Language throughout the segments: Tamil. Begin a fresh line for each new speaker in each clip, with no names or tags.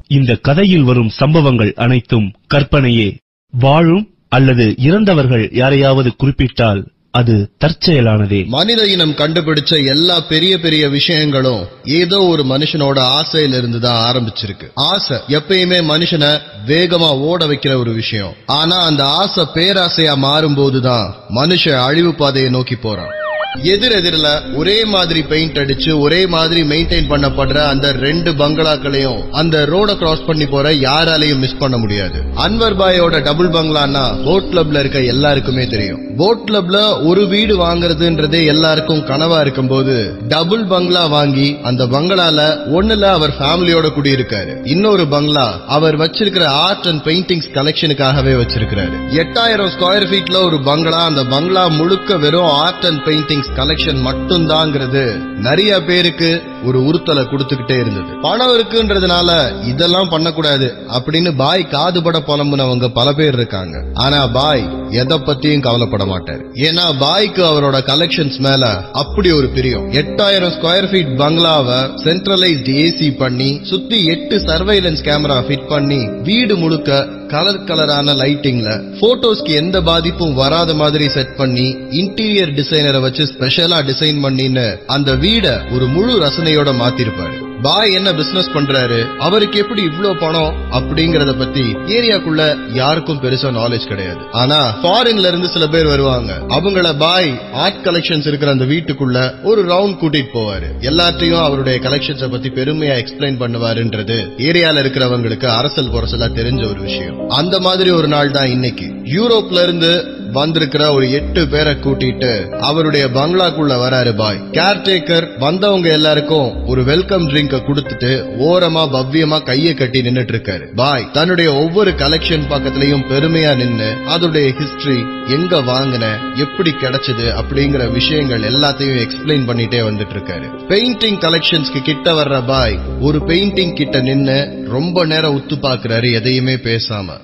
இந்த கதையில் வரும் சம்பவங்கள் அனைத்தும் கற்பனையே வாழும் அல்லது இறந்தவர்கள் யாரையாவது குறிப்பிட்டால் அது தற்செயலானதே
மனித இனம் கண்டுபிடிச்ச எல்லா பெரிய பெரிய விஷயங்களும் ஏதோ ஒரு மனுஷனோட ஆசையில இருந்து தான் ஆரம்பிச்சிருக்கு ஆசை எப்பயுமே மனுஷனை வேகமா ஓட வைக்கிற ஒரு விஷயம் ஆனா அந்த ஆசை பேராசையா மாறும்போதுதான் மனுஷன் அழிவு பாதையை நோக்கி போறான் எதிர் எதிரில ஒரே மாதிரி பெயிண்ட் அடிச்சு ஒரே மாதிரி மெயின்டைன் பண்ணப்படுற அந்த ரெண்டு பங்களாக்களையும் அந்த ரோட கிராஸ் பண்ணி போற யாராலையும் மிஸ் பண்ண முடியாது அன்வர் பாயோட டபுள் பங்களான்னா போட் கிளப்ல இருக்க எல்லாருக்குமே தெரியும் போட் கிளப்ல ஒரு வீடு வாங்குறதுன்றதே எல்லாருக்கும் கனவா இருக்கும்போது டபுள் பங்களா வாங்கி அந்த பங்களால ஒண்ணுல அவர் ஃபேமிலியோட குடியிருக்காரு இன்னொரு பங்களா அவர் வச்சிருக்கிற ஆர்ட் அண்ட் பெயிண்டிங்ஸ் கலெக்ஷனுக்காகவே வச்சிருக்கிறாரு எட்டாயிரம் ஸ்கொயர் ஃபீட்ல ஒரு பங்களா அந்த பங்களா முழுக்க வெறும் ஆர்ட் அண்ட் பெயிண்டிங்ஸ் கலெக்ஷன் மட்டும்தாங்கிறது நிறைய பேருக்கு ஒரு உறுத்தலை கொடுத்துக்கிட்டே இருந்தது பணம் இருக்குன்றதுனால இதெல்லாம் பண்ணக்கூடாது அப்படின்னு பாய் காதுபட புலம்புனவங்க பல பேர் இருக்காங்க ஆனா பாய் எதை பத்தியும் கவலைப்பட மாட்டார் ஏன்னா பாய்க்கு அவரோட கலெக்ஷன்ஸ் மேல அப்படி ஒரு பிரியம் எட்டாயிரம் ஸ்கொயர் ஃபீட் பங்களாவை சென்ட்ரலைஸ்ட் ஏசி பண்ணி சுத்தி எட்டு சர்வைலன்ஸ் கேமரா ஃபிட் பண்ணி வீடு முழுக்க கலர் கலரான லைட்டிங்ல போட்டோஸ்க்கு எந்த பாதிப்பும் வராத மாதிரி செட் பண்ணி இன்டீரியர் டிசைனரை வச்சு ஸ்பெஷலா டிசைன் பண்ணின்னு அந்த வீட ஒரு முழு ரசனையோட மாத்திருப்பாரு பாய் என்ன பிசினஸ் பண்றாரு அவருக்கு எப்படி இவ்ளோ பணம் அப்படிங்கறத பத்தி ஏரியாக்குள்ள யாருக்கும் பெருசா நாலேஜ் கிடையாது ஆனா ஃபாரின்ல இருந்து சில பேர் வருவாங்க அவங்கள பாய் ஆர்ட் கலெக்ஷன்ஸ் இருக்கிற அந்த வீட்டுக்குள்ள ஒரு ரவுண்ட் கூட்டிட்டு போவாரு எல்லாத்தையும் அவருடைய கலெக்ஷன்ஸ பத்தி பெருமையா எக்ஸ்பிளைன் பண்ணுவாருன்றது ஏரியால இருக்கிறவங்களுக்கு அரசல் புரசலா தெரிஞ்ச ஒரு விஷயம் அந்த மாதிரி ஒரு நாள் தான் இன்னைக்கு யூரோப்ல இருந்து வந்திருக்கிற ஒரு எட்டு பேரை கூட்டிட்டு அவருடைய பங்களாக்குள்ள வராரு பாய் கேர்டேக்கர் வந்தவங்க எல்லாருக்கும் ஒரு வெல்கம் ட்ரிங்க கொடுத்துட்டு ஓரமா பவ்யமா கைய கட்டி நின்னுட்டு இருக்காரு பாய் தன்னுடைய ஒவ்வொரு கலெக்ஷன் பக்கத்துலயும் பெருமையா நின்னு அதோடைய ஹிஸ்டரி எங்க வாங்கின எப்படி கிடைச்சது அப்படிங்கிற விஷயங்கள் எல்லாத்தையும் எக்ஸ்பிளைன் பண்ணிட்டே வந்துட்டு இருக்காரு பெயிண்டிங் கலெக்ஷன்ஸ்க்கு கிட்ட வர்ற பாய் ஒரு பெயிண்டிங் கிட்ட நின்னு ரொம்ப நேரம் உத்து பாக்குறாரு எதையுமே பேசாம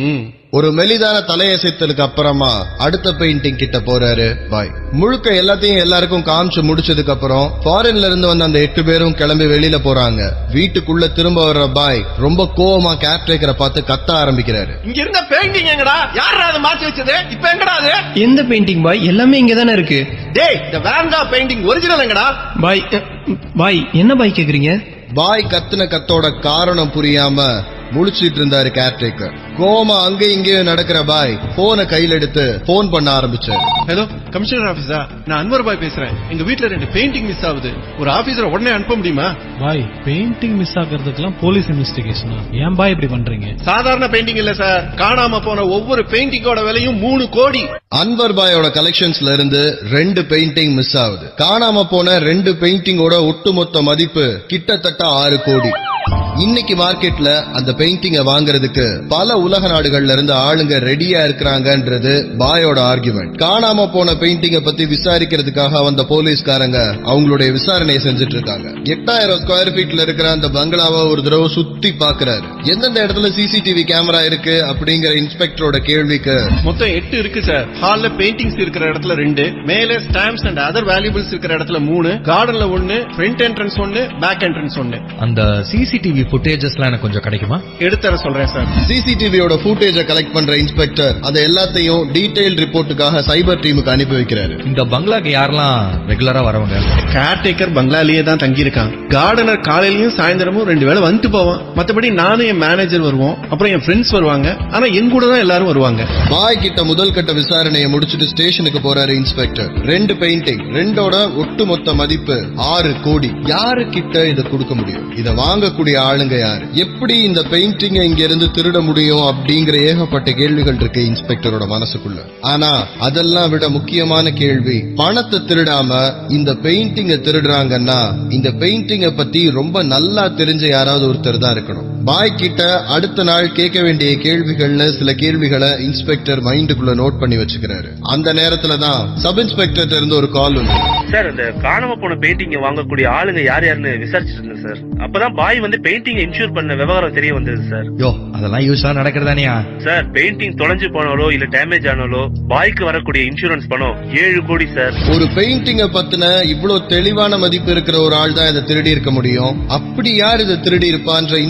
ஒரு மெலிதான தலையசைத்தலுக்கு அப்புறமா அடுத்த பெயிண்டிங் கிட்ட போறாரு பாய் முழுக்க எல்லாத்தையும் எல்லாருக்கும் காமிச்சு முடிச்சதுக்கு அப்புறம் ஃபாரின்ல இருந்து வந்த அந்த எட்டு பேரும் கிளம்பி வெளியில போறாங்க வீட்டுக்குள்ள திரும்ப வர்ற பாய் ரொம்ப கோவமா கேர்டேக்கரை பார்த்து கத்த ஆரம்பிக்கிறாரு
இங்க இருந்த பெயிண்டிங் எங்கடா யாரா அதை மாத்தி வச்சது இப்ப எங்கடா அது
எந்த பெயிண்டிங் பாய் எல்லாமே இங்க தானே இருக்கு
டேய் இந்த வேண்டா பெயிண்டிங் ஒரிஜினல் எங்கடா
பாய் அ, பாய் என்ன பாய் கேக்குறீங்க
பாய் கத்துன கத்தோட காரணம் புரியாம முழிச்சிட்டு இருந்தாரு கேர்டேக்கர் கோமா அங்க இங்கேயும் நடக்கிற பாய் போனை கையில எடுத்து போன் பண்ண ஆரம்பிச்சாரு
ஹலோ கமிஷனர் ஆபீஸா நான் அன்வர் பாய் பேசுறேன் எங்க வீட்ல ரெண்டு பெயிண்டிங் மிஸ் ஆகுது ஒரு ஆபீசரை உடனே அனுப்ப முடியுமா
பாய் பெயிண்டிங் மிஸ் ஆகிறதுக்கெல்லாம் போலீஸ் இன்வெஸ்டிகேஷனா ஏன் பாய் இப்படி பண்றீங்க
சாதாரண பெயிண்டிங் இல்ல சார் காணாம போன ஒவ்வொரு பெயிண்டிங்கோட விலையும் மூணு கோடி
அன்வர் பாயோட கலெக்ஷன்ஸ்ல இருந்து ரெண்டு பெயிண்டிங் மிஸ் ஆகுது காணாம போன ரெண்டு பெயிண்டிங்கோட ஒட்டுமொத்த மதிப்பு கிட்டத்தட்ட ஆறு கோடி இன்னைக்கு மார்க்கெட்ல அந்த பெயிண்டிங்க வாங்குறதுக்கு பல உலக நாடுகள்ல இருந்து ஆளுங்க ரெடியா இருக்கிறாங்கன்றது பாயோட ஆர்குமெண்ட் காணாம போன பெயிண்டிங்க பத்தி விசாரிக்கிறதுக்காக வந்த போலீஸ்காரங்க அவங்களுடைய விசாரணையை செஞ்சுட்டு இருக்காங்க எட்டாயிரம் ஸ்கொயர் ஃபீட்ல இருக்கிற அந்த பங்களாவை ஒரு தடவை சுத்தி பாக்குறாரு எந்தெந்த இடத்துல சிசிடிவி கேமரா இருக்கு அப்படிங்கிற இன்ஸ்பெக்டரோட கேள்விக்கு
மொத்தம் எட்டு இருக்கு சார் ஹால்ல பெயிண்டிங்ஸ் இருக்கிற இடத்துல ரெண்டு மேல ஸ்டாம்ப்ஸ் அண்ட் அதர் வேல்யூபிள்ஸ் இருக்கிற இடத்துல மூணு கார்டன்ல ஒன்னு ஃப்ரண்ட் என்ட்ரன்ஸ் ஒன்னு பேக் என்ட்ரன்ஸ் ஒன்னு
அந்த சிசிடிவி ஃபுட்டேஜஸ்லாம் எனக்கு கொஞ்சம் கிடைக்குமா
எடுத்தர சொல்றேன் சார்
சிசிடிவியோட ஃபுட்டேஜ கலெக்ட் பண்ற இன்ஸ்பெக்டர் அதை எல்லாத்தையும் டீடைல் ரிப்போர்ட்டுக்காக சைபர் டீமுக்கு அனுப்பி வைக்கிறாரு
இந்த பங்களாக்கு யாரெல்லாம் ரெகுலரா வரவங்க
கேர்டேக்கர் பங்களாலேயே தான் தங்கியிருக்கான் கார்டனர் காலையிலயும் சாயந்தரமும் ரெண்டு வேளை வந்துட்டு போவான் மத்தபடி நானும் என் மேனேஜர் வருவோம் அப்புறம் என் ஃப்ரெண்ட்ஸ் வருவாங்க ஆனா என் கூட தான் எல்லாரும் வருவாங்க
பாய் கிட்ட முதல் கட்ட விசாரணையை முடிச்சிட்டு ஸ்டேஷனுக்கு போறாரு இன்ஸ்பெக்டர் ரெண்டு பெயிண்டிங் ரெண்டோட ஒட்டுமொத்த மதிப்பு ஆறு கோடி யாரு கிட்ட இத கொடுக்க முடியும் இத வாங்கக்கூடிய ஆளுங்க யாரு எப்படி இந்த பெயிண்டிங்க இங்க இருந்து திருட முடியும் அப்படிங்கிற ஏகப்பட்ட கேள்விகள் இருக்கு இன்ஸ்பெக்டரோட மனசுக்குள்ள ஆனா அதெல்லாம் விட முக்கியமான கேள்வி பணத்தை திருடாம இந்த பெயிண்டிங்க திருடுறாங்கன்னா இந்த பெயிண்டிங்க பத்தி ரொம்ப நல்லா தெரிஞ்ச யாராவது ஒருத்தர் தான் இருக்கணும் பாய் கிட்ட அடுத்த நாள் கேட்க வேண்டிய கேள்விகள்னு சில கேள்விகளை இன்ஸ்பெக்டர் மைண்டுக்குள்ள நோட் பண்ணி வச்சுக்கிறாரு அந்த நேரத்துல தான் சப் இன்ஸ்பெக்டர் இருந்து ஒரு கால் வந்து
சார் அந்த காணாம போன பெயிண்டிங் வாங்கக்கூடிய ஆளுங்க யார் யாருன்னு விசாரிச்சுட்டு இருந்தேன் சார் அப்பதான் பாய் வந்து பெயிண்டிங் இன்சூர் பண்ண விவகாரம் தெரிய வந்தது சார்
யோ அதெல்லாம் யூஸா நடக்கிறதானியா
சார் பெயிண்டிங் தொலைஞ்சு போனாலோ இல்ல டேமேஜ் ஆனாலோ பாய்க்கு வரக்கூடிய இன்சூரன்ஸ் பணம் ஏழு கோடி சார்
ஒரு பெயிண்டிங்க பத்தின இவ்வளவு தெளிவான மதிப்பு இருக்கிற ஒரு ஆள் தான் இதை திருடி இருக்க முடியும் அப்படி யார் இதை திருடி இருப்பான்ற இன்ஸ்பெக்டரோட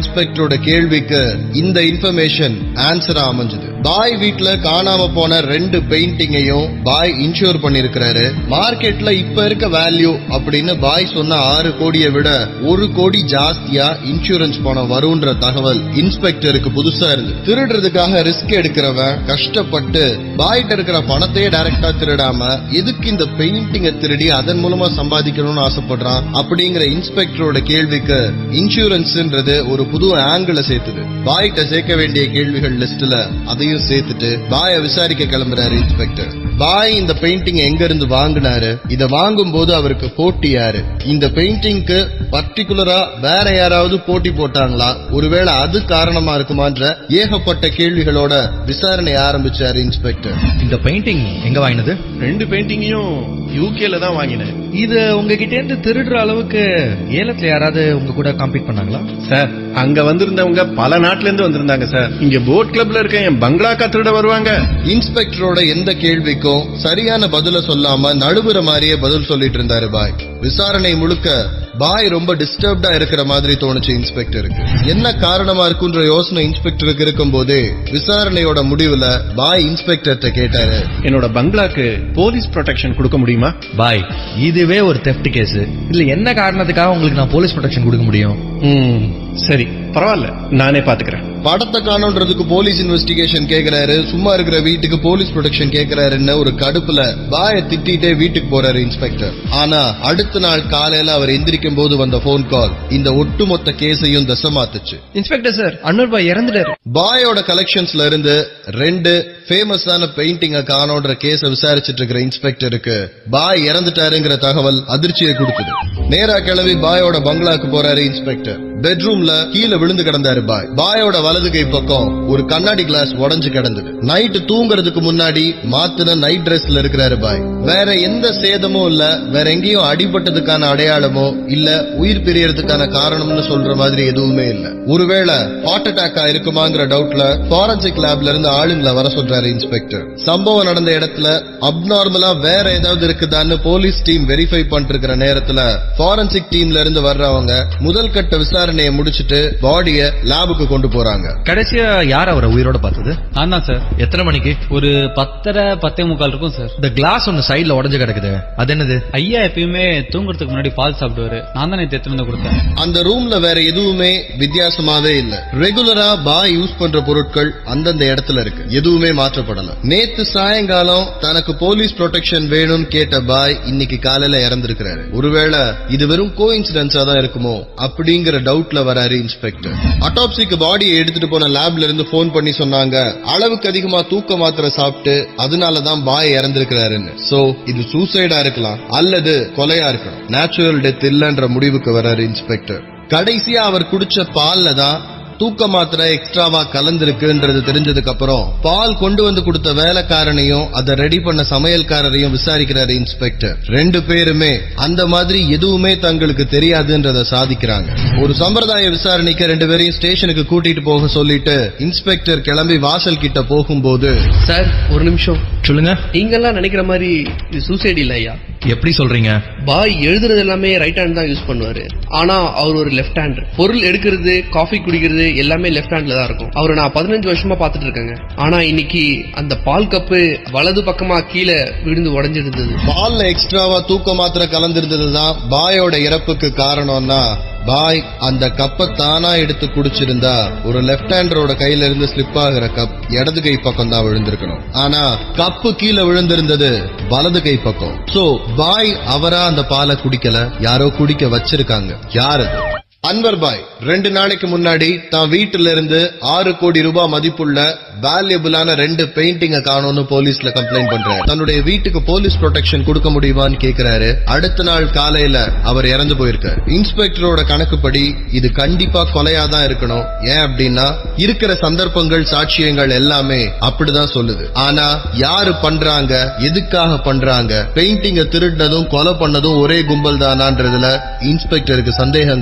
இன்ஸ்பெக்டரோட கேள்விக்கு இந்த இன்ஃபர்மேஷன் ஆன்சரா அமைஞ்சது பாய் வீட்ல காணாம போன ரெண்டு பெயிண்டிங்கையும் பாய் இன்சூர் பண்ணிருக்கிறாரு மார்க்கெட்ல இப்ப இருக்க வேல்யூ அப்படின்னு பாய் சொன்ன ஆறு கோடியை விட ஒரு கோடி ஜாஸ்தியா இன்சூரன்ஸ் பணம் வரும்ன்ற தகவல் இன்ஸ்பெக்டருக்கு புதுசா இருந்து திருடுறதுக்காக ரிஸ்க் எடுக்கிறவன் கஷ்டப்பட்டு பாய்கிட்ட இருக்கிற பணத்தையே டைரக்டா திருடாம எதுக்கு இந்த பெயிண்டிங்கை திருடி அதன் மூலமா சம்பாதிக்கணும்னு ஆசைப்படுறான் அப்படிங்கிற இன்ஸ்பெக்டரோட கேள்விக்கு இன்சூரன்ஸ்ன்றது ஒரு புது ஆங்கிள சேர்த்துது பாய்கிட்ட சேர்க்க வேண்டிய கேள்விகள் லிஸ்ட்ல அதையும் சேர்த்துட்டு பாய விசாரிக்க கிளம்புறாரு இன்ஸ்பெக்டர் பாய் இந்த பெயிண்டிங் எங்க இருந்து வாங்கினாரு இத வாங்கும் போது அவருக்கு போட்டி யாரு இந்த பெயிண்டிங்க்கு பர்டிகுலரா வேற யாராவது போட்டி போட்டாங்களா ஒருவேளை அது காரணமா இருக்குமான்ற ஏகப்பட்ட கேள்விகளோட விசாரணை ஆரம்பிச்சாரு இன்ஸ்பெக்டர்
இந்த பெயிண்டிங் எங்க வாங்கினது
ரெண்டு பெயிண்டிங்கையும் யூகேல தான் வாங்கினேன்
இது உங்ககிட்ட இருந்து திருடுற அளவுக்கு ஏலத்துல யாராவது உங்க கூட காம்பீட் பண்ணாங்களா
சார் அங்க வந்திருந்தவங்க பல நாட்டுல இருந்து வந்திருந்தாங்க சார் இங்க போட் கிளப்ல இருக்க என் பங்களாக்கா திருட வருவாங்க
இன்ஸ்பெக்டரோட எந்த கேள்விக்கும் சரியான பதில சொல்லாம நடுவுற மாதிரியே பதில் சொல்லிட்டு இருந்தாரு பாய் விசாரணை முழுக்க பாய் ரொம்ப டிஸ்டர்ப்டா இருக்கிற மாதிரி தோணுச்சு இன்ஸ்பெக்டருக்கு என்ன காரணமா இருக்குன்ற யோசனை இன்ஸ்பெக்டருக்கு இருக்கும் போதே விசாரணையோட முடிவுல பாய் இன்ஸ்பெக்டர்கிட்ட கேட்டாரு
என்னோட பங்களாக்கு போலீஸ் ப்ரொடெக்ஷன் கொடுக்க முடியுமா
பாய் இதுவே ஒரு தெஃப்ட் கேஸ் இதுல என்ன காரணத்துக்காக உங்களுக்கு நான் போலீஸ் ப்ரொடெக்ஷன் கொடுக்க முடியும்
ம் சரி பரவாயில்ல நானே பாத்துக்கிறேன்
படத்தை காணோன்றதுக்கு போலீஸ் இன்வெஸ்டிகேஷன் கேக்குறாரு சும்மா இருக்கிற வீட்டுக்கு போலீஸ் ப்ரொடெக்ஷன் கேக்குறாருன்னு ஒரு கடுப்புல பாய திட்டிட்டே வீட்டுக்கு போறாரு இன்ஸ்பெக்டர் ஆனா அடுத்த நாள் காலையில அவர் எந்திரிக்கும் போது வந்த போன் கால் இந்த ஒட்டுமொத்த கேஸையும் தசமாத்துச்சு
இன்ஸ்பெக்டர் சார் அன்வர் பாய் இறந்துட்டாரு
பாயோட கலெக்ஷன்ஸ்ல இருந்து ரெண்டு ஃபேமஸான பெயிண்டிங்க காணோன்ற கேஸ விசாரிச்சிட்டு இருக்கிற இன்ஸ்பெக்டருக்கு பாய் இறந்துட்டாருங்கிற தகவல் அதிர்ச்சியை கொடுக்குது நேரா கிளம்பி பாயோட பங்களாக்கு போறாரு இன்ஸ்பெக்டர் பெட்ரூம்ல கீழே விழுந்து கிடந்தாரு பாய் பாயோட வலது கை பக்கம் ஒரு கண்ணாடி கிளாஸ் உடைஞ்சு கிடந்தது நைட்டு தூங்குறதுக்கு முன்னாடி மாத்தின நைட் ட்ரெஸ்ல இருக்கிறாரு பாய் வேற எந்த சேதமும் இல்ல வேற எங்கேயும் அடிபட்டதுக்கான அடையாளமோ இல்ல உயிர் பிரியறதுக்கான காரணம்னு சொல்ற மாதிரி எதுவுமே இல்ல ஒருவேளை ஹார்ட் அட்டாக்கா இருக்குமாங்கிற டவுட்ல ஃபாரன்சிக் லேப்ல இருந்து ஆளுங்களை வர சொல்றாரு இன்ஸ்பெக்டர் சம்பவம் நடந்த இடத்துல அப்நார்மலா வேற ஏதாவது இருக்குதான்னு போலீஸ் டீம் வெரிஃபை பண்ணிருக்கிற நேரத்துல ஃபாரன்சிக் டீம்ல இருந்து வர்றவங்க முதல் கட்ட விசாரணையை முடிச்சிட்டு பாடிய லேபுக்கு கொண்டு போறாங்க
கடைசியா யார் அவரை உயிரோட பார்த்தது
நான் தான் சார்
எத்தனை மணிக்கு
ஒரு பத்தரை பத்தே முக்கால் இருக்கும் சார்
இந்த கிளாஸ் ஒன்னு சைடுல உடைஞ்சு கிடக்குது அது என்னது
ஐயா எப்பயுமே தூங்குறதுக்கு முன்னாடி பால் சாப்பிடுவாரு நான் தான் நேற்று எடுத்துட்டு வந்து கொடுத்தேன்
அந்த ரூம்ல வேற எதுவுமே வித்தியாசமாவே இல்ல ரெகுலரா பாய் யூஸ் பண்ற பொருட்கள் அந்தந்த இடத்துல இருக்கு எதுவுமே மாற்றப்படல நேத்து சாயங்காலம் தனக்கு போலீஸ் ப்ரொடெக்ஷன் வேணும்னு கேட்ட பாய் இன்னைக்கு காலையில இறந்திருக்கிறாரு ஒருவேளை இது வெறும் கோ இன்சிடென்ஸா தான் இருக்குமோ அப்படிங்கிற டவுட்ல வராரு இன்ஸ்பெக்டர் அட்டாப்சிக்கு பாடியை எடுத்துட்டு போன லேப்ல இருந்து போன் பண்ணி சொன்னாங்க அளவுக்கு அதிகமா தூக்க மாத்திரை சாப்பிட்டு அதனாலதான் பாய் இறந்திருக்கிறாருன்னு சோ இது சூசைடா இருக்கலாம் அல்லது கொலையா இருக்கலாம் நேச்சுரல் டெத் இல்லன்ற முடிவுக்கு வராரு இன்ஸ்பெக்டர் கடைசியா அவர் குடிச்ச பால்ல தான் தூக்க மாத்திரை எக்ஸ்ட்ராவா கலந்திருக்குன்றது தெரிஞ்சதுக்கு அப்புறம் பால் கொண்டு வந்து கொடுத்த வேலைக்காரனையும் அதை ரெடி பண்ண சமையல்காரரையும் விசாரிக்கிறாரு இன்ஸ்பெக்டர் ரெண்டு பேருமே அந்த மாதிரி எதுவுமே தங்களுக்கு தெரியாதுன்றத சாதிக்கிறாங்க ஒரு சம்பிரதாய விசாரணைக்கு ரெண்டு பேரையும் ஸ்டேஷனுக்கு கூட்டிட்டு போக சொல்லிட்டு இன்ஸ்பெக்டர் கிளம்பி வாசல் கிட்ட போகும்போது
சார் ஒரு நிமிஷம்
சொல்லுங்க
நீங்கெல்லாம் நினைக்கிற மாதிரி இது சூசைட் இல்ல ஐயா
எப்படி சொல்றீங்க
பாய் எழுதுறது எல்லாமே ரைட் ஹேண்ட் தான் யூஸ் பண்ணுவாரு ஆனா அவர் ஒரு லெஃப்ட் ஹேண்ட் பொருள் எடுக்கிறது காஃபி குடிக்கிறது எல்லாமே லெஃப்ட் ஹேண்ட்ல தான் இருக்கும் அவரை நான் பதினஞ்சு வருஷமா பாத்துட்டு இருக்கேங்க ஆனா இன்னைக்கு அந்த பால் கப்பு வலது பக்கமா கீழே விழுந்து உடைஞ்சிருந்தது
பால்ல எக்ஸ்ட்ராவா தூக்க மாத்திரை கலந்திருந்ததுதான் பாயோட இறப்புக்கு காரணம்னா பாய் அந்த கப்பை தானா எடுத்து குடிச்சிருந்தா ஒரு லெப்ட் ஹேண்டரோட கையில இருந்து ஸ்லிப் ஆகுற கப் இடது கை பக்கம் தான் விழுந்திருக்கணும் ஆனா கப்பு கீழே விழுந்திருந்தது வலது கை பக்கம் சோ பாய் அவரா அந்த பாலை குடிக்கல யாரோ குடிக்க வச்சிருக்காங்க யார் அது அன்வர் பாய் ரெண்டு நாளைக்கு முன்னாடி தான் வீட்டுல இருந்து ஆறு கோடி ரூபாய் மதிப்புள்ள வேல்யூபிளான ரெண்டு பெயிண்டிங்க காணோம்னு போலீஸ்ல கம்ப்ளைண்ட் பண்றாரு தன்னுடைய வீட்டுக்கு போலீஸ் ப்ரொடெக்ஷன் கொடுக்க முடியுமான்னு கேக்குறாரு அடுத்த நாள் காலையில அவர் இறந்து போயிருக்காரு இன்ஸ்பெக்டரோட கணக்குப்படி இது கண்டிப்பா கொலையா தான் இருக்கணும் ஏன் அப்படின்னா இருக்கிற சந்தர்ப்பங்கள் சாட்சியங்கள் எல்லாமே அப்படிதான் சொல்லுது ஆனா யாரு பண்றாங்க எதுக்காக பண்றாங்க பெயிண்டிங்க திருடினதும் கொலை பண்ணதும் ஒரே கும்பல் தானான்றதுல இன்ஸ்பெக்டருக்கு சந்தேகங்கள் இருந்தது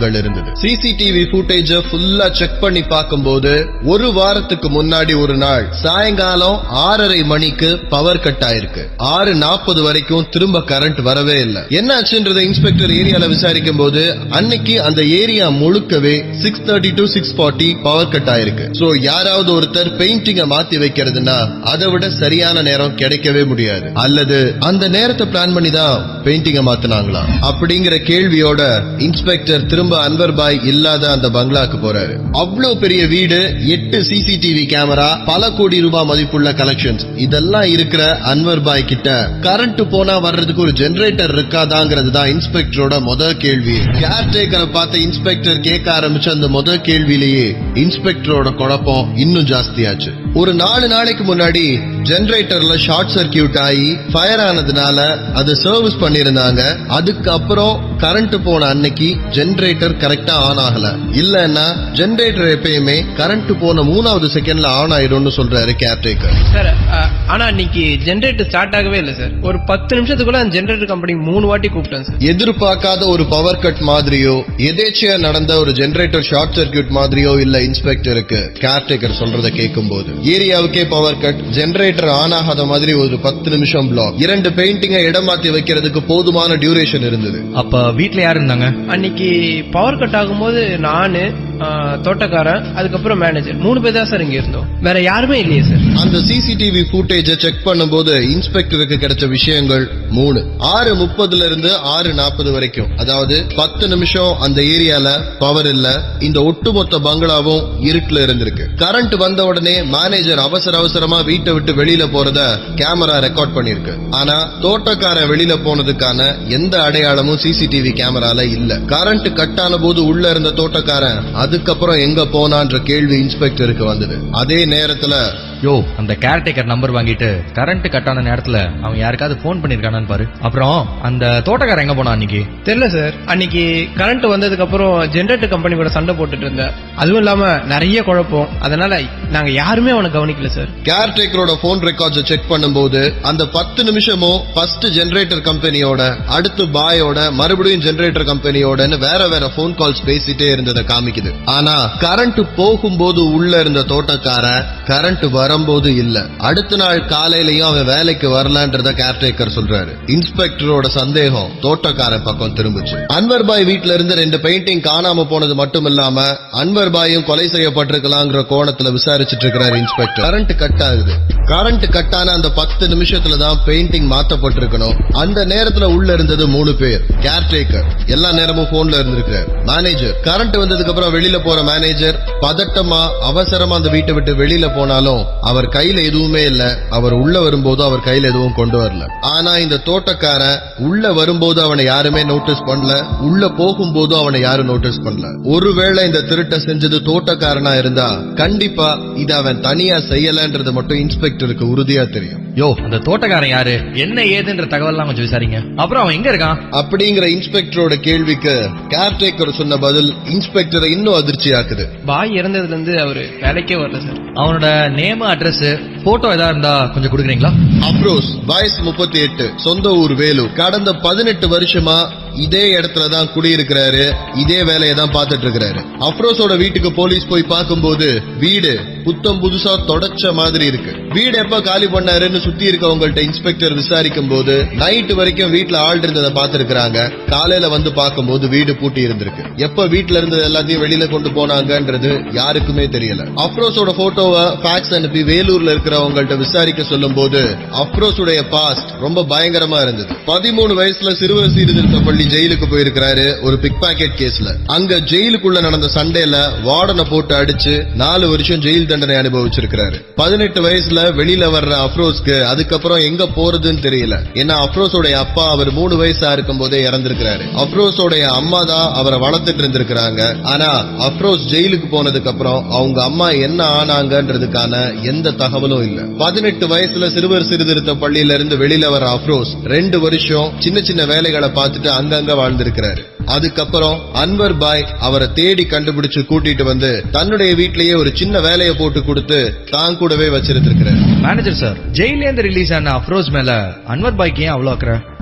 இருந்தது சிசிடிவி ஃபுட்டேஜ ஃபுல்லா செக் பண்ணி பார்க்கும்போது ஒரு வாரத்துக்கு முன்னாடி ஒரு நாள் சாயங்காலம் ஆறரை மணிக்கு பவர் கட் ஆயிருக்கு ஆறு நாற்பது வரைக்கும் திரும்ப கரண்ட் வரவே இல்லை என்னாச்சுன்றத இன்ஸ்பெக்டர் ஏரியால விசாரிக்கும் போது அன்னைக்கு அந்த ஏரியா முழுக்கவே six thirty to six forty power cut ஆயிருக்கு சோ யாராவது ஒருத்தர் பெயிண்டிங்க மாத்தி வைக்கிறதுனா அதை விட சரியான நேரம் கிடைக்கவே முடியாது அல்லது அந்த நேரத்தை பிளான் பண்ணி தான் பெயிண்டிங்க மாத்தினாங்களா அப்படிங்கிற கேள்வியோட இன்ஸ்பெக்டர் திரும்ப அன்வர் பாய் இல்லாத அந்த பங்களாக்கு போறாரு அவ்வளவு பெரிய வீடு எட்டு சிசிடிவி கேமரா பல கோடி ரூபாய் மதிப்புள்ள கலெக்ஷன்ஸ் இதெல்லாம் இருக்கிற அன்வர் பாய் கிட்ட கரண்ட் போனா வர்றதுக்கு ஒரு ஜெனரேட்டர் இருக்காதாங்கிறது தான் இன்ஸ்பெக்டரோட முதல் கேள்வி கேர்டேக்கரை பார்த்த இன்ஸ்பெக்டர் கேட்க ஆரம்பிச்ச அந்த முதல் கேள்வியிலேயே இன்ஸ்பெக்டரோட குழப்பம் இன்னும் ஜாஸ்தியாச்சு ஒரு நாலு நாளைக்கு முன்னாடி ஜெனரேட்டர்ல ஷார்ட் சர்க்கியூட் ஆகி ஃபயர் ஆனதுனால அது சர்வீஸ் பண்ணிருந்தாங்க அதுக்கப்புறம் கரண்ட் போன அன்னைக்கு ஜெனரேட்டர் கரெக்டா ஆன் ஆகல இல்லன்னா ஜெனரேட்டர் எப்பயுமே கரண்ட் போன மூணாவது செகண்ட்ல ஆன் ஆயிடும்னு சொல்றாரு கேர்டேக்கர்
சார் அ- ஆனா இன்னைக்கு ஜென்ரேட்டர் ஸ்டார்ட் ஆகவே இல்லை சார் ஒரு பத்து நிமிஷத்துக்குள்ள அந்த ஜென்ரேட்டர் கம்பெனி மூணு வாட்டி கூப்பிட்டேன் சார்
எதிர்பார்க்காத ஒரு பவர் கட் மாதிரியோ எதேச்சியா நடந்த ஒரு ஜெனரேட்டர் ஷார்ட் சர்க்கியூட் மாதிரியோ இல்ல இன்ஸ்பெக்டருக்கு கேர்டேக்கர் சொல்றத கேட்கும்போது ஏரியாவுக்கே பவர் கட் ஜெனரேட்டர் ஆன் ஆகாத மாதிரி ஒரு பத்து நிமிஷம் பிளாக் இரண்டு பெயிண்டிங்கை இடம் மாத்தி வைக்கிறதுக்கு போதுமான டியூரேஷன் இருந்தது
அப்ப வீட்ல யார் இருந்தாங்க
அன்னைக்கு பவர் கட் ஆகும்போது நானு ஆ, தோட்டக்காரன் அதுக்கப்புறம் மேனேஜர் மூணு பேர் தான் சார் இங்க இருந்தோம் வேற யாருமே இல்லையே சார்
அந்த சிசிடிவி ஃபுட்டேஜ செக் பண்ணும்போது இன்ஸ்பெக்டருக்கு கிடைச்ச விஷயங்கள் மூணு ஆறு முப்பதுல இருந்து ஆறு நாற்பது வரைக்கும் அதாவது பத்து நிமிஷம் அந்த ஏரியால பவர் இல்ல இந்த ஒட்டுமொத்த பங்களாவும் இருட்டுல இருந்திருக்கு கரண்ட் வந்த உடனே மேனேஜர் அவசர அவசரமா வீட்டை விட்டு வெளியில போறத கேமரா ரெக்கார்ட் பண்ணிருக்கு ஆனா தோட்டக்காரன் வெளியில போனதுக்கான எந்த அடையாளமும் சிசிடிவி கேமரால இல்ல கரண்ட் கட் ஆன போது உள்ள இருந்த தோட்டக்காரன் அதுக்கப்புறம் எங்க போனான்ற கேள்வி இன்ஸ்பெக்டருக்கு வந்தது அதே நேரத்துல
யோ அந்த கேர்டேக்கர் நம்பர் வாங்கிட்டு கரண்ட் கட் ஆன நேரத்துல அவன் யாருக்காவது ஃபோன் பண்ணிருக்கானான்னு பாரு அப்புறம் அந்த தோட்டக்காரன் எங்க போனா அன்னைக்கு
தெரியல சார் அன்னைக்கு கரண்ட் வந்ததுக்கு அப்புறம் ஜென்ரேட்டர் கம்பெனி கூட சண்டை போட்டுட்டு இருந்தேன் அதுவும் இல்லாம நிறைய குழப்பம் அதனால நாங்க யாருமே அவனை கவனிக்கல சார்
கேர்டேக்கரோட போன் ரெக்கார்ட்ஸ் செக் பண்ணும்போது அந்த பத்து நிமிஷமும் ஃபர்ஸ்ட் ஜெனரேட்டர் கம்பெனியோட அடுத்து பாயோட மறுபடியும் ஜெனரேட்டர் கம்பெனியோடன்னு வேற வேற போன் கால்ஸ் பேசிட்டே இருந்ததை காமிக்குது ஆனா கரண்ட் போகும்போது உள்ள இருந்த தோட்டக்காரன் கரண்ட் வரும்போது இல்ல அடுத்த நாள் காலையிலயும் அவன் வேலைக்கு வரலன்றத கேர்டேக்கர் சொல்றாரு இன்ஸ்பெக்டரோட சந்தேகம் தோட்டக்காரன் பக்கம் திரும்புச்சு அன்வர் பாய் வீட்ல இருந்து ரெண்டு பெயிண்டிங் காணாம போனது மட்டும் இல்லாம அன்வர் பாயும் கொலை செய்யப்பட்டிருக்கலாங்கிற கோணத்துல விசாரிச்சுட்டு இருக்கிறார் இன்ஸ்பெக்டர் கரண்ட் கட் ஆகுது கரண்ட் கட் ஆன அந்த பத்து நிமிஷத்துல தான் பெயிண்டிங் மாத்தப்பட்டிருக்கணும் அந்த நேரத்துல உள்ள இருந்தது மூணு பேர் கேர்டேக்கர் எல்லா நேரமும் போன்ல இருந்திருக்கிறார் மேனேஜர் கரண்ட் வந்ததுக்கு அப்புறம் வெளியில போற மேனேஜர் பதட்டமா அவசரமா அந்த வீட்டை விட்டு வெளியில போனாலும் அவர் கையில எதுவுமே இல்ல அவர் உள்ள வரும்போது அவர் கையில எதுவும் கொண்டு வரல ஆனா இந்த தோட்டக்காரன் உள்ள வரும்போது அவனை யாருமே நோட்டீஸ் பண்ணல உள்ள போகும்போது அவனை யாரும் நோட்டீஸ் பண்ணல ஒருவேளை இந்த திருட்டை செஞ்சது தோட்டக்காரனா இருந்தா கண்டிப்பா இத அவன் தனியா செய்யலன்றது மட்டும் இன்ஸ்பெக்டருக்கு உறுதியா தெரியும்
யோ அந்த தோட்டக்காரன் யாரு என்ன ஏதுன்ற தகவல்லாம் கொஞ்சம் விசாரிங்க அப்புறம் அவன் எங்க இருக்கான்
அப்படிங்கிற இன்ஸ்பெக்டரோட கேள்விக்கு கேர்டேக்கர் சொன்ன பதில் இன்ஸ்பெக்டரை இன்னும் அதிர்ச்சியாக்குது
பாய் இறந்ததுல இருந்து அவரு வேலைக்கே வரல சார்
அவனோட நேம் அட்ரஸ் போட்டோ ஏதா இருந்தா கொஞ்சம் கொடுக்குறீங்களா
அப்ரோஸ் வயசு முப்பத்தி எட்டு சொந்த ஊர் வேலூர் கடந்த பதினெட்டு வருஷமா இதே இடத்துல தான் குடியிருக்கிறாரு இதே வேலையை தான் பார்த்துட்டு இருக்கிறாரு அப்ரோஸோட வீட்டுக்கு போலீஸ் போய் பார்க்கும்போது வீடு புத்தம் புதுசா தொடச்ச மாதிரி இருக்கு வீடு எப்ப காலி பண்ணாருன்னு சுத்தி இருக்கவங்கள்ட்ட இன்ஸ்பெக்டர் விசாரிக்கும் போது நைட் வரைக்கும் வீட்டுல ஆள் இருந்ததை பார்த்திருக்கிறாங்க காலையில வந்து பார்க்கும்போது வீடு பூட்டி இருந்திருக்கு எப்ப வீட்டுல இருந்தது எல்லாத்தையும் வெளியில கொண்டு போனாங்கன்றது யாருக்குமே தெரியல அப்ரோஸோட போட்டோவை ஃபேக்ஸ் அனுப்பி வேலூர்ல இருக்கிறவங்கள்ட்ட விசாரிக்க சொல்லும் போது அப்ரோஸுடைய பாஸ்ட் ரொம்ப பயங்கரமா இருந்தது பதிமூணு வயசுல சிறுவர் சீர்திருத்த பள்ளி ஜெயிலுக்கு போயிருக்கிறாரு ஒரு பிக் பாக்கெட் கேஸ்ல அங்க ஜெயிலுக்குள்ள நடந்த சண்டையில வார்டனை போட்டு அடிச்சு நாலு வருஷம் ஜெயில் தண்டனை அனுபவிச்சிருக்கிறாரு பதினெட்டு வயசுல வெளியில வர்ற அப்ரோஸ்க்கு அதுக்கப்புறம் எங்க போறதுன்னு தெரியல ஏன்னா அப்ரோஸோடைய அப்பா அவர் மூணு வயசா இருக்கும் போதே இறந்திருக்கிறாரு அப்ரோஸோடைய அம்மா தான் அவரை வளர்த்துட்டு இருந்திருக்கிறாங்க ஆனா அப்ரோஸ் ஜெயிலுக்கு போனதுக்கு அப்புறம் அவங்க அம்மா என்ன ஆனாங்கன்றதுக்கான எந்த தகவலும் இல்ல பதினெட்டு வயசுல சிறுவர் சீர்திருத்த பள்ளியில இருந்து வெளியில வர அப்ரோஸ் ரெண்டு வருஷம் சின்ன சின்ன வேலைகளை பார்த்துட்டு அங்கங்க வாழ்ந்திருக்கிறாரு அதுக்கப்புறம் அன்வர் பாய் அவரை தேடி கண்டுபிடிச்சு கூட்டிட்டு வந்து தன்னுடைய வீட்லயே ஒரு சின்ன வேலையை போட்டு கொடுத்து தான் கூடவே வச்சிருந்திருக்கிறாரு
மேனேஜர் சார் ஜெயில இருந்து ரிலீஸ் ஆன அப்ரோஸ் மேல அன்வர் பாய்க்கு ஏன் அவ்வளவு அக்கறை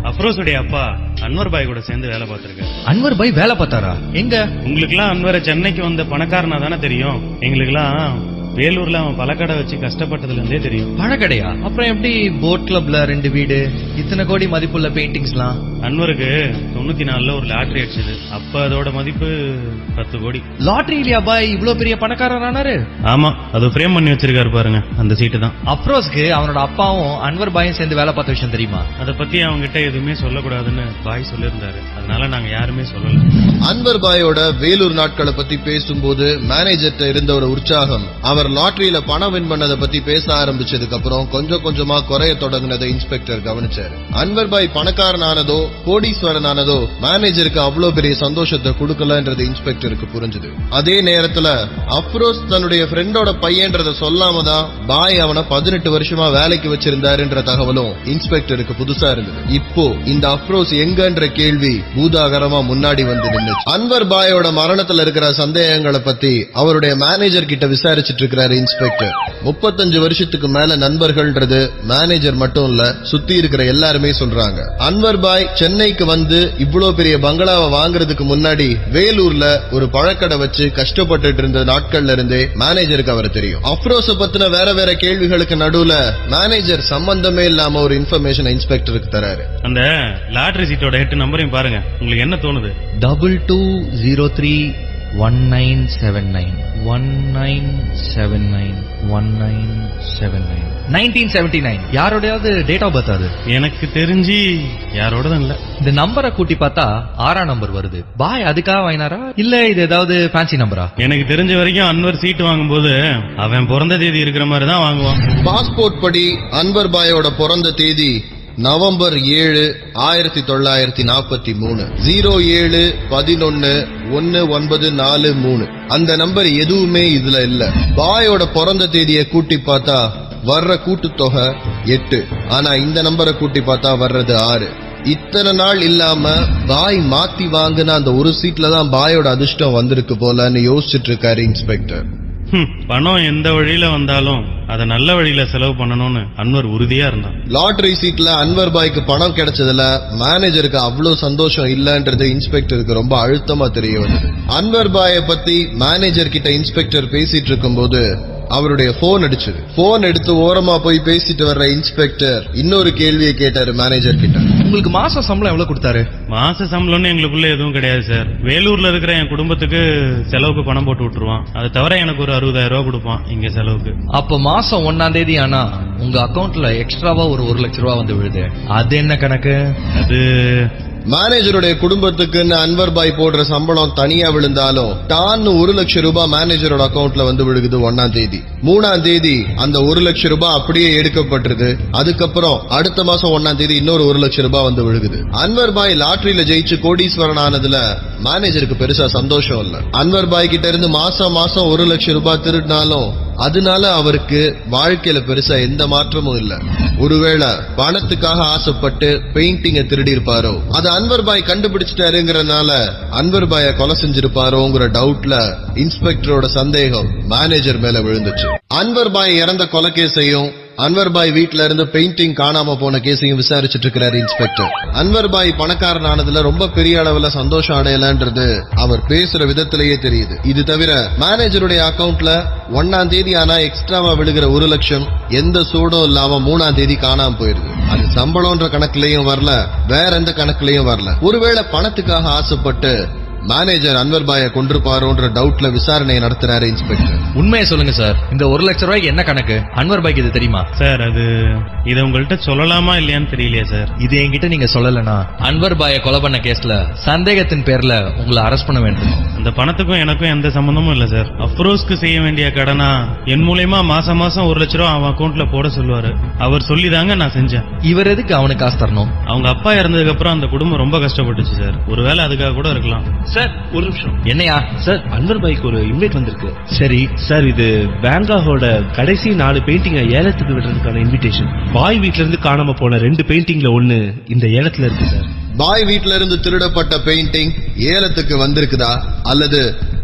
அப்ரோஸுடைய அப்பா அன்வர் பாய் கூட சேர்ந்து வேலை பார்த்திருக்காரு
அன்வர் பாய் வேலை பார்த்தாரா எங்க
உங்களுக்குலாம் அன்வரை சென்னைக்கு வந்த பணக்காரனா தானே தெரியும் எங்களுக்குலாம் வேலூர்ல அவன் பழக்கடை வச்சு கஷ்டப்பட்டதுல இருந்தே தெரியும்
பழக்கடையா அப்புறம் எப்படி போட் கிளப்ல ரெண்டு வீடு இத்தனை கோடி மதிப்புள்ள பெயிண்டிங்ஸ்லாம்
அன்வருக்கு தொண்ணூத்தி நாலுல ஒரு லாட்டரி அடிச்சது அப்ப அதோட மதிப்பு பத்து கோடி
லாட்டரி இல்லையா பாய் இவ்ளோ பெரிய பணக்காரர் ஆனாரு
ஆமா அது ஃப்ரேம் பண்ணி வச்சிருக்காரு பாருங்க அந்த சீட்டு தான்
அப்ரோஸ்க்கு அவனோட அப்பாவும் அன்வர் பாயும் சேர்ந்து வேலை பார்த்த விஷயம் தெரியுமா
அத பத்தி அவங்க கிட்ட எதுவுமே சொல்லக்கூடாதுன்னு பாய் சொல்லியிருந்தாரு அதனால நாங்க யாருமே சொல்லல
அன்வர் பாயோட வேலூர் நாட்களை பத்தி பேசும்போது மேனேஜர்ட்ட இருந்த ஒரு உற்சாகம் அவர் லாட்டரியில பணம் வின் பண்ணதை பத்தி பேச ஆரம்பிச்சதுக்கு அப்புறம் கொஞ்சம் கொஞ்சமா குறைய தொடங்குனதை இன்ஸ்பெக்டர் கவனிச்சாரு அன்வர் பாய் பணக்காரன் ஆனதோ கோடீஸ்வரன் ஆனதோ மேனேஜருக்கு அவ்வளவு பெரிய சந்தோஷத்தை கொடுக்கலன்றது இன்ஸ்பெக்டருக்கு புரிஞ்சுது அதே நேரத்துல அப்ரோஸ் தன்னுடைய ஃப்ரெண்டோட பையன்றத சொல்லாம தான் பாய் அவனை பதினெட்டு வருஷமா வேலைக்கு வச்சிருந்தாருன்ற தகவலும் இன்ஸ்பெக்டருக்கு புதுசா இருந்தது இப்போ இந்த அப்ரோஸ் எங்கன்ற கேள்வி பூதாகரமா முன்னாடி வந்து நின்னுச்சு அன்வர் பாயோட மரணத்துல இருக்கிற சந்தேகங்களை பத்தி அவருடைய மேனேஜர் கிட்ட விசாரிச்சிட்டு இருக்கிறாரு இன்ஸ்பெக்டர் முப்பத்தஞ்சு வருஷத்துக்கு மேல நண்பர்கள்ன்றது மேனேஜர் மட்டும் இல்ல சுத்தி இருக்கிற எல்லாருமே சொல்றாங்க அன்வர் பாய் சென்னைக்கு வந்து இவ்வளவு பெரிய பங்களாவை வாங்குறதுக்கு முன்னாடி வேலூர்ல ஒரு பழக்கடை வச்சு கஷ்டப்பட்டுட்டு இருந்த நாட்கள்ல இருந்தே மேனேஜருக்கு அவர் தெரியும் அப்ரோஸ பத்தின வேற வேற கேள்விகளுக்கு நடுவுல மேனேஜர் சம்பந்தமே இல்லாம ஒரு இன்ஃபர்மேஷன் இன்ஸ்பெக்டருக்கு தராரு
அந்த லாட்டரி சீட்டோட எட்டு நம்பரையும் பாருங்க உங்களுக்கு என்ன தோணுது
double two zero three one nine seven nine one nine seven nine one nine seven nine nineteen seventy nine யாரோடையாவது டேட் ஆஃப் பர்த் அது
எனக்கு தெரிஞ்சு யாரோடதும் இல்ல
இந்த நம்பரை கூட்டி பார்த்தா ஆறாம் நம்பர் வருது பாய் அதுக்காக வாங்கினாரா இல்ல இது ஏதாவது ஃபேன்சி நம்பரா
எனக்கு தெரிஞ்ச வரைக்கும் அன்வர் சீட்டு வாங்கும்போது அவன் பிறந்த தேதி இருக்கிற மாதிரி தான் வாங்குவான்
பாஸ்போர்ட் படி அன்வர் பாயோட பிறந்த தேதி நவம்பர் ஏழு ஆயிரத்தி தொள்ளாயிரத்தி நாற்பத்தி மூணு ஜீரோ ஏழு பதினொன்னு ஒன்னு ஒன்பது நாலு மூணு அந்த நம்பர் எதுவுமே இதுல இல்ல பாயோட பிறந்த தேதியை கூட்டி பார்த்தா வர்ற கூட்டுத்தொகை எட்டு ஆனா இந்த நம்பரை கூட்டி பார்த்தா வர்றது ஆறு இத்தனை நாள் இல்லாம பாய் மாத்தி வாங்கின அந்த ஒரு சீட்ல தான் பாயோட அதிர்ஷ்டம் வந்திருக்கு போலன்னு யோசிச்சுட்டு இருக்காரு இன்ஸ்பெக்டர்
ஹம், பணம் எந்த வழியில வந்தாலும் அதை நல்ல வழியில செலவு பண்ணணும்னு அன்வர் உறுதியா இருந்தான்
லாட்டரி சீட்ல அன்வர் பாய்க்கு பணம் கிடைச்சதுல மேனேஜருக்கு அவ்வளவு சந்தோஷம் இல்லன்றது இன்ஸ்பெக்டருக்கு ரொம்ப அழுத்தமா தெரிய வந்தது அன்வர் பாயை பத்தி மேனேஜர் கிட்ட இன்ஸ்பெக்டர் பேசிட்டு இருக்கும்போது அவருடைய போன் அடிச்சது போன் எடுத்து ஓரமா போய் பேசிட்டு வர்ற இன்ஸ்பெக்டர் இன்னொரு கேள்வியை கேட்டாரு மேனேஜர் கிட்ட
உங்களுக்கு மாசம் சம்பளம் எவ்வளவு கொடுத்தாரு
மாச சம்பளம்னு எங்களுக்குள்ள எதுவும் கிடையாது சார் வேலூர்ல இருக்கிற என் குடும்பத்துக்கு செலவுக்கு பணம் போட்டு விட்டுருவான் அது தவிர எனக்கு ஒரு அறுபதாயிரம் ரூபாய் கொடுப்பான் இங்க செலவுக்கு
அப்ப மாசம் ஒன்னாம் தேதி ஆனா உங்க அக்கவுண்ட்ல எக்ஸ்ட்ராவா ஒரு ஒரு லட்ச ரூபா வந்து விழுது அது என்ன கணக்கு
அது
மேனேஜருடைய குடும்பத்துக்குன்னு அன்வர் பாய் போடுற சம்பளம் தனியா விழுந்தாலும் டான்னு ஒரு லட்சம் ரூபாய் மேனேஜரோட அக்கவுண்ட்ல வந்து விழுகுது ஒன்னாம் தேதி மூணாம் தேதி அந்த ஒரு லட்சம் ரூபாய் அப்படியே எடுக்கப்பட்டிருது அதுக்கப்புறம் அடுத்த மாசம் ஒன்னாம் தேதி இன்னொரு ஒரு லட்சம் ரூபாய் வந்து விழுகுது அன்வர் பாய் லாட்டரியில ஜெயிச்சு கோடீஸ்வரன் ஆனதுல மேனேஜருக்கு பெருசா சந்தோஷம் இல்ல அன்வர் பாய் கிட்ட இருந்து மாசம் மாசம் ஒரு லட்சம் ரூபாய் திருடினாலும் அதனால அவருக்கு வாழ்க்கையில பெருசா எந்த மாற்றமும் இல்ல ஒருவேளை பணத்துக்காக ஆசைப்பட்டு பெயிண்டிங்க திருடி இருப்பாரோ அது அன்வர் பாய் கண்டுபிடிச்சிட்டாருங்கிறனால அன்வர் பாய கொலை செஞ்சிருப்பாரோங்கிற டவுட்ல இன்ஸ்பெக்டரோட சந்தேகம் மேனேஜர் மேல விழுந்துச்சு அன்வர் பாய் இறந்த கொலை கேஸையும் அன்வர் பாய் வீட்ல இருந்து பெயிண்டிங் காணாம போன கேஸையும் விசாரிச்சுட்டு இருக்கிறாரு இன்ஸ்பெக்டர் அன்வர் பாய் பணக்காரன் ஆனதுல ரொம்ப பெரிய அளவுல சந்தோஷம் அடையலன்றது அவர் பேசுற விதத்திலேயே தெரியுது இது தவிர மேனேஜருடைய அக்கவுண்ட்ல ஒன்னாம் தேதி ஆனா எக்ஸ்ட்ராவா விழுகிற ஒரு லட்சம் எந்த சூடும் இல்லாம மூணாம் தேதி காணாம போயிருது அது சம்பளம்ன்ற கணக்குலயும் வரல வேற எந்த கணக்குலயும் வரல ஒருவேளை பணத்துக்காக ஆசைப்பட்டு மேனேஜர் அன்வர் பாய கொண்டிருப்பாரோன்ற டவுட்ல விசாரணையை நடத்துறாரு இன்ஸ்பெக்டர்
உண்மையை சொல்லுங்க சார் இந்த ஒரு லட்ச ரூபாய்க்கு என்ன கணக்கு அன்வர் பாய்க்கு இது தெரியுமா
சார் அது இதை உங்கள்கிட்ட சொல்லலாமா இல்லையான்னு தெரியலையே சார்
இது என்கிட்ட நீங்க சொல்லலனா அன்வர் பாய கொலை பண்ண கேஸ்ல சந்தேகத்தின் பேர்ல உங்களை அரெஸ்ட் பண்ண வேண்டும்
அந்த பணத்துக்கும் எனக்கும் எந்த சம்பந்தமும் இல்ல சார் அப்ரோஸ்க்கு செய்ய வேண்டிய கடனா என் மூலியமா மாசம் மாசம் ஒரு லட்ச ரூபா அவன் அக்கவுண்ட்ல போட சொல்லுவாரு அவர் சொல்லிதாங்க நான் செஞ்சேன்
இவர் எதுக்கு அவனுக்கு காசு தரணும்
அவங்க அப்பா இறந்ததுக்கு அப்புறம் அந்த குடும்பம் ரொம்ப கஷ்டப்பட்டுச்சு சார் ஒருவேளை அதுக்காக கூட இருக்கலாம்
சார் ஒரு நிமிஷம்
என்னையா
சார் அன்வர் பைக்கு ஒரு இன்வைட் வந்திருக்கு
சரி
சார் இது பேங்காகோட கடைசி நாலு பெயிண்டிங்க ஏலத்துக்கு விடுறதுக்கான இன்விடேஷன் பாய் வீட்ல இருந்து காணாம போன ரெண்டு பெயிண்டிங்ல ஒண்ணு இந்த ஏலத்துல இருக்கு சார்
பாய் வீட்ல இருந்து திருடப்பட்ட பெயிண்டிங் ஏலத்துக்கு வந்திருக்குதா அல்லது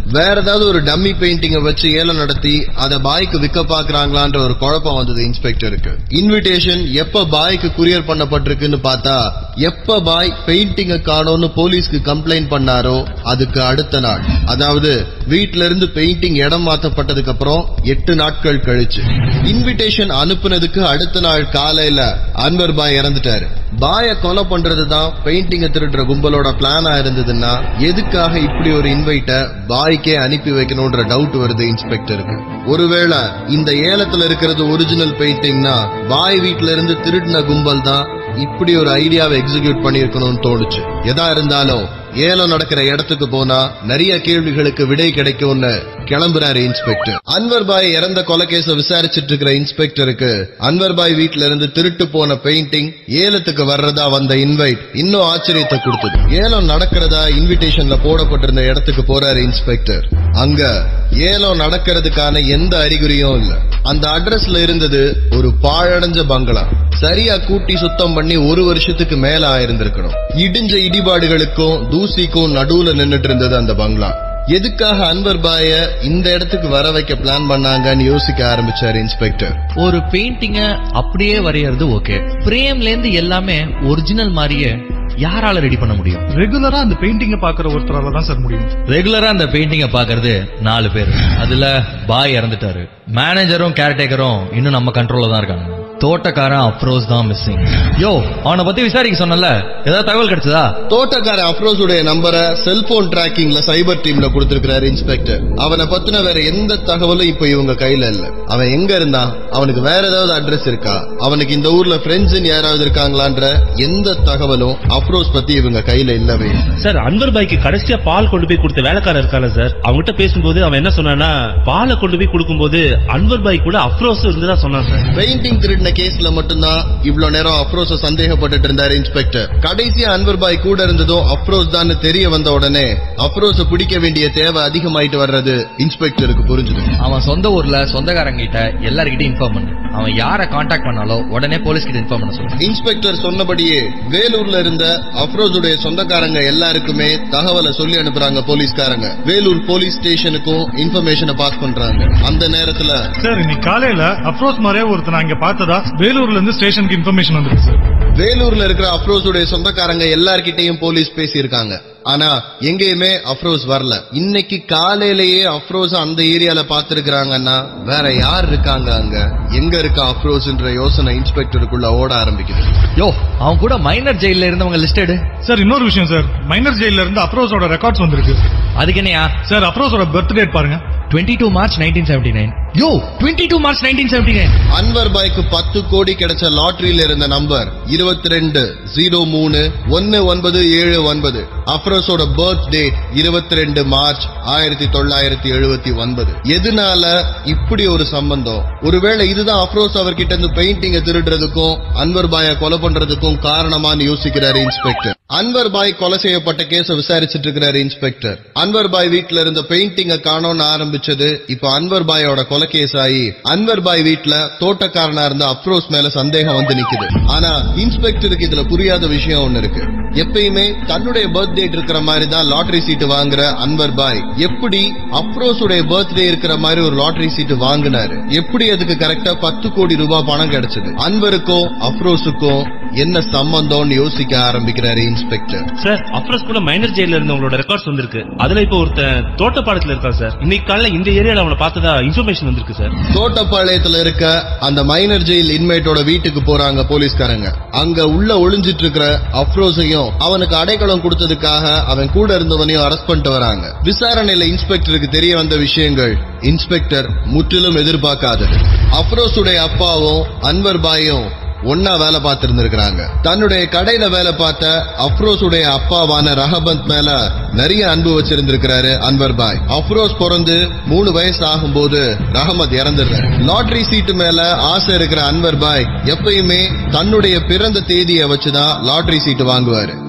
வேற ஏதாவது ஒரு டம்மி பெயிண்டிங்க வச்சு ஏலம் நடத்தி அதை பாய்க்கு விற்க பாக்குறாங்களான்ற ஒரு குழப்பம் வந்தது இன்ஸ்பெக்டருக்கு இன்விடேஷன் எப்ப பாய்க்கு குரியர் பண்ணப்பட்டிருக்குன்னு பார்த்தா எப்ப பாய் பெயிண்டிங்க காணோம்னு போலீஸ்க்கு கம்ப்ளைண்ட் பண்ணாரோ அதுக்கு அடுத்த நாள் அதாவது வீட்ல இருந்து பெயிண்டிங் இடம் மாத்தப்பட்டதுக்கு அப்புறம் எட்டு நாட்கள் கழிச்சு இன்விடேஷன் அனுப்புனதுக்கு அடுத்த நாள் காலையில அன்வர் பாய் இறந்துட்டாரு பாய கொலை பண்றதுதான் பெயிண்டிங்க திருடுற கும்பலோட பிளானா இருந்ததுன்னா எதுக்காக இப்படி ஒரு இன்வைட்ட பாய்க்கே அனுப்பி வைக்கணும்ன்ற டவுட் வருது இன்ஸ்பெக்டருக்கு ஒருவேளை இந்த ஏலத்துல இருக்கிறது ஒரிஜினல் பெயிண்டிங்னா பாய் வீட்ல இருந்து திருடின கும்பல் தான் இப்படி ஒரு ஐடியாவை எக்ஸிக்யூட் பண்ணிருக்கணும்னு தோணுச்சு எதா இருந்தாலும் ஏலம் நடக்கிற இடத்துக்கு போனா நிறைய கேள்விகளுக்கு விடை கிடைக்கும்னு கிளம்புறாரு இன்ஸ்பெக்டர் அன்வர் பாய் இறந்த கொலைகேச விசாரிச்சிட்டு இருக்கிற இன்ஸ்பெக்டருக்கு அன்வர் பாய் வீட்ல இருந்து திருட்டு போன பெயிண்டிங் ஏலத்துக்கு வர்றதா வந்த இன்வைட் இன்னும் ஆச்சரியத்தை கொடுத்தது ஏலம் நடக்கிறதா இன்விடேஷன்ல போடப்பட்டிருந்த இடத்துக்கு போறாரு இன்ஸ்பெக்டர் அங்க ஏலம் நடக்கிறதுக்கான எந்த அறிகுறியும் இல்ல அந்த அட்ரஸ்ல இருந்தது ஒரு பாழடைஞ்ச பங்களா சரியா கூட்டி சுத்தம் பண்ணி ஒரு வருஷத்துக்கு மேல ஆயிருந்திருக்கணும் இடிஞ்ச இடிபாடுகளுக்கும் தூசிக்கும் நடுவுல நின்னுட்டு இருந்தது அந்த பங்களா எதுக்காக அன்வர் பாய இந்த இடத்துக்கு வர வைக்க பிளான் பண்ணாங்கன்னு யோசிக்க ஆரம்பிச்சாரு இன்ஸ்பெக்டர்
ஒரு பெயிண்டிங்க அப்படியே வரையறது ஓகே பிரேம்ல இருந்து எல்லாமே ஒரிஜினல் மாதிரியே யாரால ரெடி பண்ண முடியும்
ரெகுலரா அந்த பெயிண்டிங்க பாக்குற ஒருத்தரால தான் சார் முடியும்
ரெகுலரா அந்த பெயிண்டிங்க பாக்குறது நாலு பேர் அதுல பாய் இறந்துட்டாரு மேனேஜரும் கேர்டேக்கரும் இன்னும் நம்ம கண்ட்ரோல்ல தான் இருக்காங்க தோட்டக்காரன் அப்ரோஸ் தான் மிஸ்ஸிங் யோ அவனை பத்தி விசாரிக்க சொன்னல ஏதாவது தகவல் கிடைச்சதா
தோட்டக்கார அப்ரோஸுடைய நம்பரை செல்போன் டிராக்கிங்ல சைபர் டீம்ல கொடுத்திருக்கிறாரு இன்ஸ்பெக்டர் அவனை பத்தின வேற எந்த தகவலும் இப்ப இவங்க கையில இல்ல அவன் எங்க இருந்தான் அவனுக்கு வேற ஏதாவது அட்ரஸ் இருக்கா அவனுக்கு இந்த ஊர்ல ஃப்ரெண்ட்ஸ் யாராவது இருக்காங்களான்ற எந்த தகவலும் அப்ரோஸ் பத்தி இவங்க கையில இல்லவே இல்லை.
சார் அன்வர் பாய்க்கு கடைசியா பால் கொண்டு போய் கொடுத்த வேலைக்காரர் இருக்கால சார் அவங்ககிட்ட பேசும்போது அவன் என்ன சொன்னான்னா பாலை கொண்டு போய் கொடுக்கும்போது அன்வர் பாய் கூட அப்ரோஸ் இருந்ததா சொன்னான் சார்
பெயிண்டிங் திருடின கேஸ்ல மட்டும்தான் இவ்வளவு நேரம் அப்ரோஸ சந்தேகப்பட்டுட்டு இருந்தாரு இன்ஸ்பெக்டர் கடைசியா அன்வர் பாய் கூட இருந்ததும் அப்ரோஸ் தான் தெரிய வந்த உடனே அப்ரோஸ பிடிக்க வேண்டிய தேவை அதிகமாயிட்டு வர்றது இன்ஸ்பெக்டருக்கு புரிஞ்சுது
அவன் சொந்த ஊர்ல சொந்தக்காரங்க கிட்ட எல்லார்கிட்டயும் இன்ஃபார்ம் பண்ணு அவன் யார காண்டாக்ட் பண்ணாலோ உடனே போலீஸ் கிட்ட இன்ஃபார்ம் பண்ண சொல்லு
இன்ஸ்பெக்டர் சொன்னபடியே வேலூர்ல இருந்த அப்ரோஸுடைய சொந்தக்காரங்க எல்லாருக்குமே தகவலை சொல்லி அனுப்புறாங்க போலீஸ்காரங்க வேலூர் போலீஸ் ஸ்டேஷனுக்கும் இன்ஃபர்மேஷனை பாஸ் பண்றாங்க அந்த நேரத்துல
சார் இன்னைக்கு காலையில அப்ரோஸ் மாதிரியே ஒருத்தர் நான் இங்க பார்த்ததா வேலூர்ல இருந்து ஸ்டேஷனுக்கு இன்ஃபர்மேஷன் வந்திருக்கு சார்
வேலூர்ல இருக்கிற அப்ரோஸுடைய சொந்தக்காரங்க எல்லார்கிட்டயும் போலீஸ் பேசியிருக்காங்க ஆனா எங்கேயுமே அப்ரோஸ் வரல இன்னைக்கு காலையிலேயே அப்ரோஸ் அந்த ஏரியால பாத்துருக்காங்கன்னா வேற யார் இருக்காங்க அங்க எங்க இருக்கா அப்ரோஸ்ன்ற யோசனை இன்ஸ்பெக்டருக்குள்ள ஓட ஆரம்பிக்குது
யோ அவன் கூட மைனர் ஜெயில இருந்தவங்க லிஸ்டட்
சார் இன்னொரு விஷயம் சார் மைனர் ஜெயில இருந்து அப்ரோஸோட ரெக்கார்ட்ஸ் வந்திருக்கு
அதுக்கு என்னையா
சார் அப்ரோஸோட பர்த் டேட் பாருங்க
twenty two March nineteen seventy nine யோ twenty two March nineteen seventy nine
Anwar பாய்க்கு பத்து கோடி கிடைச்ச லாட்டரியில இருந்த நம்பர் இருபத்தி ரெண்டு ஜீரோ மூணு ஒன்னு ஒன்பது ஏழு ஒன்பது அப்ரோஸோட பர்த் டேட் இருபத்தி ரெண்டு மார்ச் ஆயிரத்தி தொள்ளாயிரத்தி எழுபத்தி ஒன்பது எதனால இப்படி ஒரு சம்பந்தம் ஒருவேளை இதுதான் அப்ரோஸ் அவர்கிட்ட இருந்து பெயிண்டிங்க திருடுறதுக்கும் அன்வர் பாய கொலை பண்றதுக்கும் காரணமான்னு யோசிக்கிறாரு இன்ஸ்பெக்டர் அன்வர் பாய் கொலை செய்யப்பட்ட கேஸ விசாரிச்சிட்டு இருக்கிறாரு இன்ஸ்பெக்டர் அன்வர் பாய் வீட்ல இருந்த பெயிண்டிங்க காணோம்னு ஆரம்பிச்சது இப்ப அன்வர் பாயோட கொலை கேஸ் ஆகி அன்வர் பாய் வீட்ல தோட்டக்காரனா இருந்த அப்ரோஸ் மேல சந்தேகம் வந்து நிக்குது ஆனா இன்ஸ்பெக்டருக்கு இதுல புரியாத விஷயம் ஒண்ணு இருக்கு எப்பயுமே தன்னுடைய பர்த் டேட் இருக்கிற மாதிரி தான் லாட்டரி சீட்டு வாங்குற அன்வர் பாய் எப்படி அப்ரோஸுடைய பர்த்டே இருக்கிற மாதிரி ஒரு லாட்டரி சீட்டு வாங்கினாரு எப்படி அதுக்கு கரெக்டா பத்து கோடி ரூபாய் பணம் கிடைச்சது அன்வருக்கும் அப்ரோஸுக்கும் என்ன சம்பந்தம்னு யோசிக்க ஆரம்பிக்கிறாரு இன்ஸ்பெக்டர்
சார் அப்ரோஸ் கூட மைனர் ஜெயில இருந்தவங்களோட ரெக்கார்ட்ஸ் வந்திருக்கு அதுல இப்ப ஒருத்தன் தோட்டப்பாடத்துல இருக்கான் சார் இன்னைக்கு காலையில இந்த ஏரியால அவனை பார்த்ததா இன்ஃபர்மேஷன் வந்திருக்கு சார்
தோட்டப்பாளையத்துல இருக்க அந்த மைனர் ஜெயில் இன்மேட்டோட வீட்டுக்கு போறாங்க போலீஸ்காரங்க அங்க உள்ள ஒளிஞ்சிட்டு இருக்கிற அப்ரோஸையும் அவனுக்கு அடைக்கலம் கொடுத்ததுக்காக அவன் கூட இருந்தவனையும் அரெஸ்ட் பண்ணிட்டு வராங்க விசாரணையில இன்ஸ்பெக்டருக்கு தெரிய வந்த விஷயங்கள் இன்ஸ்பெக்டர் முற்றிலும் எதிர்பார்க்காதது அப்ரோஸுடைய அப்பாவும் அன்வர் பாயும் ஒன்னா வேலை பார்த்திருந்திருக்கிறாங்க தன்னுடைய கடையில வேலை பார்த்த அப்ரோஸுடைய அப்பாவான ரஹபந்த் மேல நிறைய அன்பு வச்சிருந்திருக்கிறாரு அன்வர் பாய் அப்ரோஸ் பிறந்து மூணு வயசு ஆகும்போது ரஹமத் இறந்துடுறாரு லாட்டரி சீட்டு மேல ஆசை இருக்கிற அன்வர் பாய் எப்பயுமே தன்னுடைய பிறந்த தேதியை வச்சுதான் லாட்டரி சீட்டு வாங்குவாரு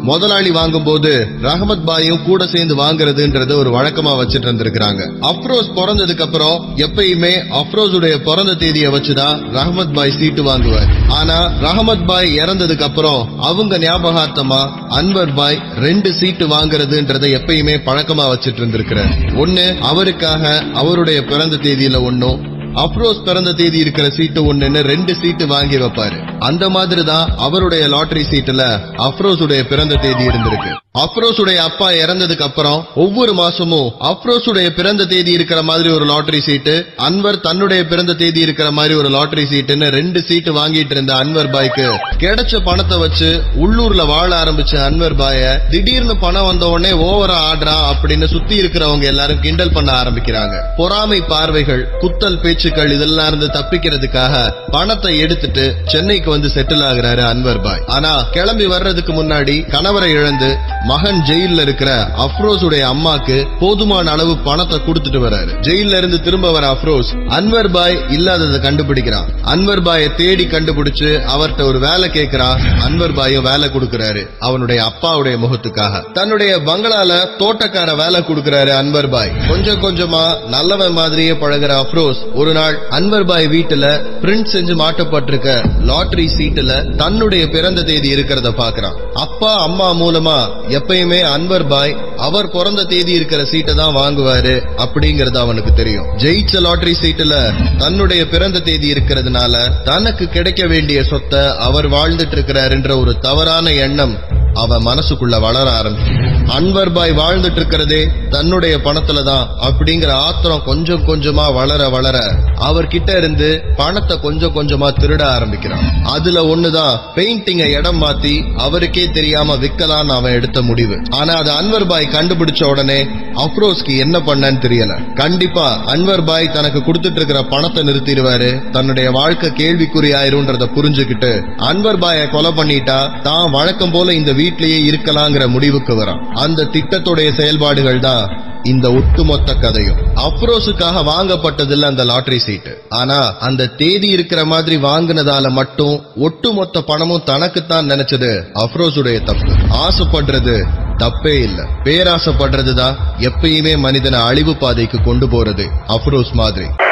முதலாளி வாங்கும்போது ரஹமத் பாயும் கூட சேர்ந்து வாங்குறதுன்றது ஒரு வழக்கமா வச்சுட்டு இருந்திருக்கிறாங்க அப்ரோஸ் பிறந்ததுக்கு அப்புறம் எப்பயுமே அப்ரோஸுடைய பிறந்த தேதியை வச்சுதான் ரஹமத் பாய் சீட்டு வாங்குவார் ஆனா ரஹமத் பாய் இறந்ததுக்கு அப்புறம் அவங்க ஞாபகார்த்தமா அன்வர் பாய் ரெண்டு சீட்டு வாங்குறதுன்றதை எப்பயுமே பழக்கமா வச்சுட்டு இருந்திருக்கிறார் ஒண்ணு அவருக்காக அவருடைய பிறந்த தேதியில ஒன்னும் அப்ரோஸ் பிறந்த தேதி இருக்கிற சீட்டு ஒண்ணுன்னு ரெண்டு சீட்டு வாங்கி வைப்பாரு அந்த மாதிரி தான் அவருடைய லாட்டரி சீட்டுல அப்ரோஸுடைய பிறந்த தேதி இருந்திருக்கு அப்ரோஸுடைய அப்பா இறந்ததுக்கு அப்புறம் ஒவ்வொரு மாசமும் அப்ரோஸுடைய பிறந்த தேதி இருக்கிற மாதிரி ஒரு லாட்டரி சீட்டு அன்வர் தன்னுடைய பிறந்த தேதி இருக்கிற மாதிரி ஒரு லாட்டரி சீட்டுன்னு ரெண்டு சீட்டு வாங்கிட்டு இருந்த அன்வர் பாய்க்கு கிடைச்ச பணத்தை வச்சு உள்ளூர்ல வாழ ஆரம்பிச்ச அன்வர் பாய திடீர்னு பணம் வந்த உடனே ஓவரா ஆடுறான் அப்படின்னு சுத்தி இருக்கிறவங்க எல்லாரும் கிண்டல் பண்ண ஆரம்பிக்கிறாங்க பொறாமை பார்வைகள் குத்தல் பேச்சுக்கள் இதெல்லாம் இருந்து தப்பிக்கிறதுக்காக பணத்தை எடுத்துட்டு சென்னைக்கு வந்து செட்டில் ஆகுறாரு அன்வர் பாய் ஆனா கிளம்பி வர்றதுக்கு முன்னாடி கணவரை இழந்து மகன் ஜெயில்ல இருக்கிற அப்ரோஸுடைய அம்மாக்கு போதுமான அளவு பணத்தை கொடுத்துட்டு வராரு ஜெயில்ல இருந்து திரும்ப வர அப்ரோஸ் அன்வர் பாய் இல்லாததை கண்டுபிடிக்கிறான் அன்வர் பாயை தேடி கண்டுபிடிச்சு அவர்ட்ட ஒரு வேலை கேட்கிறான் அன்வர் பாயும் வேலை கொடுக்கறாரு அவனுடைய அப்பாவுடைய முகத்துக்காக தன்னுடைய பங்களால தோட்டக்கார வேலை கொடுக்கறாரு அன்வர் பாய் கொஞ்சம் கொஞ்சமா நல்லவன் மாதிரியே பழகுற அப்ரோஸ் ஒரு நாள் அன்வர் பாய் வீட்டுல பிரிண்ட் செஞ்சு மாட்டப்பட்டிருக்க லாட்டரி சீட்டுல தன்னுடைய பிறந்த தேதி இருக்கிறத பாக்குறான் அப்பா அம்மா மூலமா எப்பயுமே அன்வர் பாய் அவர் பிறந்த தேதி இருக்கிற சீட்டை தான் வாங்குவாரு அப்படிங்கறது அவனுக்கு தெரியும் ஜெயிச்ச லாட்டரி சீட்டுல தன்னுடைய பிறந்த தேதி இருக்கிறதுனால தனக்கு கிடைக்க வேண்டிய சொத்தை அவர் வாழ்ந்துட்டு இருக்கிறாருன்ற ஒரு தவறான எண்ணம் அவன் மனசுக்குள்ள வளர ஆரம்பிச்சு அன்வர் பாய் வாழ்ந்துட்டு இருக்கிறதே தன்னுடைய பணத்துல தான் அப்படிங்கிற ஆத்திரம் கொஞ்சம் கொஞ்சமா வளர வளர அவர்கிட்ட இருந்து பணத்தை கொஞ்சம் கொஞ்சமா திருட ஆரம்பிக்கிறான் அதுல ஒண்ணுதான் பெயிண்டிங்க இடம் மாத்தி அவருக்கே தெரியாம விற்கலான்னு அவன் எடுத்த முடிவு ஆனா அது அன்வர் பாய் கண்டுபிடிச்ச உடனே அப்ரோஸ்க்கு என்ன பண்ணன்னு தெரியல கண்டிப்பா அன்வர் பாய் தனக்கு கொடுத்துட்டு இருக்கிற பணத்தை நிறுத்திடுவாரு தன்னுடைய வாழ்க்கை கேள்விக்குறி ஆயிரும்ன்றத புரிஞ்சுக்கிட்டு அன்வர் பாய கொலை பண்ணிட்டா தான் வழக்கம் போல இந்த வீட்லயே இருக்கலாங்கிற முடிவுக்கு வரான் அந்த திட்டத்துடைய செயல்பாடுகள் தான் இந்த ஒட்டுமொத்த கதையும் அப்ரோஸுக்காக வாங்கப்பட்டதில்ல அந்த லாட்டரி சீட்டு ஆனா அந்த தேதி இருக்கிற மாதிரி வாங்குனதால மட்டும் ஒட்டுமொத்த பணமும் தனக்குத்தான் நினைச்சது அப்ரோஸுடைய தப்பு ஆசைப்படுறது தப்பே இல்ல பேராசைப்படுறதுதான் எப்பயுமே மனிதனை அழிவு பாதைக்கு கொண்டு போறது அப்ரோஸ் மாதிரி